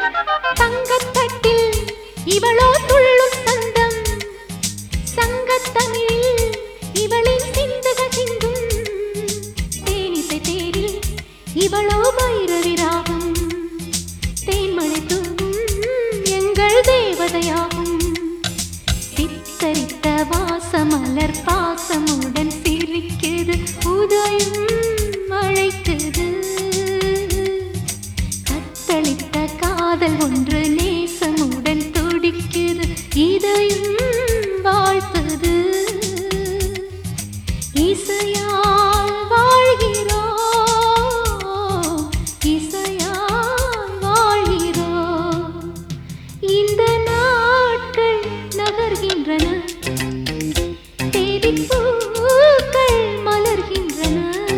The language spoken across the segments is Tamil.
தங்கத்தட்டில் இவளோ துள்ளும் சந்தம் சங்கத்தமிழில் இவளின் சிந்துகள் சிந்தும் தேனிசை தேரில் இவளோ பைரவி ராகம் தேன்மழை தூவும் எங்கள் தேவதையாகும் சித்தரித்த வாசமலர் பாசமுடன் சிரிக்குது உதயம் அழைக்குது கத்தளித்த காதல் ஒன்று நேசமுடன் துடிக்குது இதயம் வாழ்த்துது இசையால் வாழ்கிறோம் இசையால் வாழ்கிறோம் இந்த நாட்கள் நகர்கின்றன தேடிப் பூக்கள் மலர்கின்றன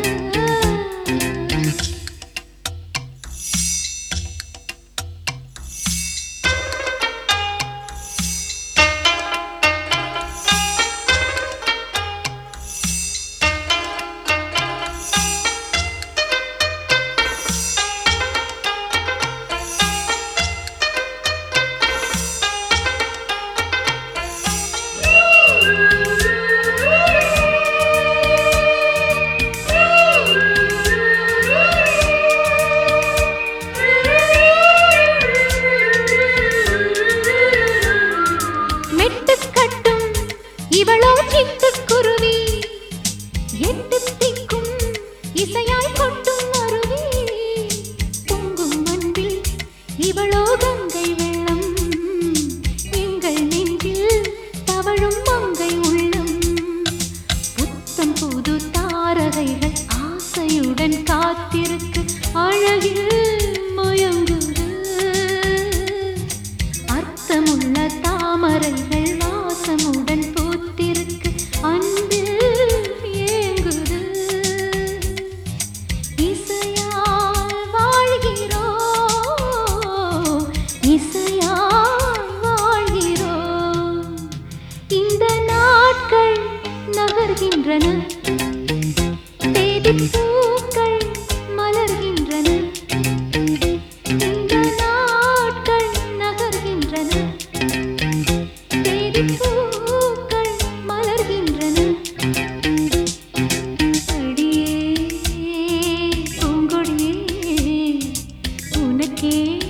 மெட்டுக்கட்டும் இவளோ சிட்டுக்குருவி எட்டு திக்கும் இசையாய் கொட்டும் அருவி பொங்கும் அன்பில் இவளோ கங்கை வெள்ளம் எங்கள் நெஞ்சில் தவழும் மங்கை உள்ளம் புத்தம் புது தாரகைகள் ஆசையுடன் காத்திருக்கு அழகில் மயங்குது அர்த்தமுள்ள தாமரைகள் வாசமுடன் பூத்திருக்கு அன்பில் ஏங்குது இசையால் வாழ்கிறோம் இசையால் வாழ்கிறோம் இந்த நாட்கள் நகர்கின்றன தேடிப் பூக்கள் மலர்கின்றன இந்த நாட்கள் நகர்கின்றன தேடிப் பூக்கள் மலர்கின்றன அடியே பூங்கொடியே உனக்கே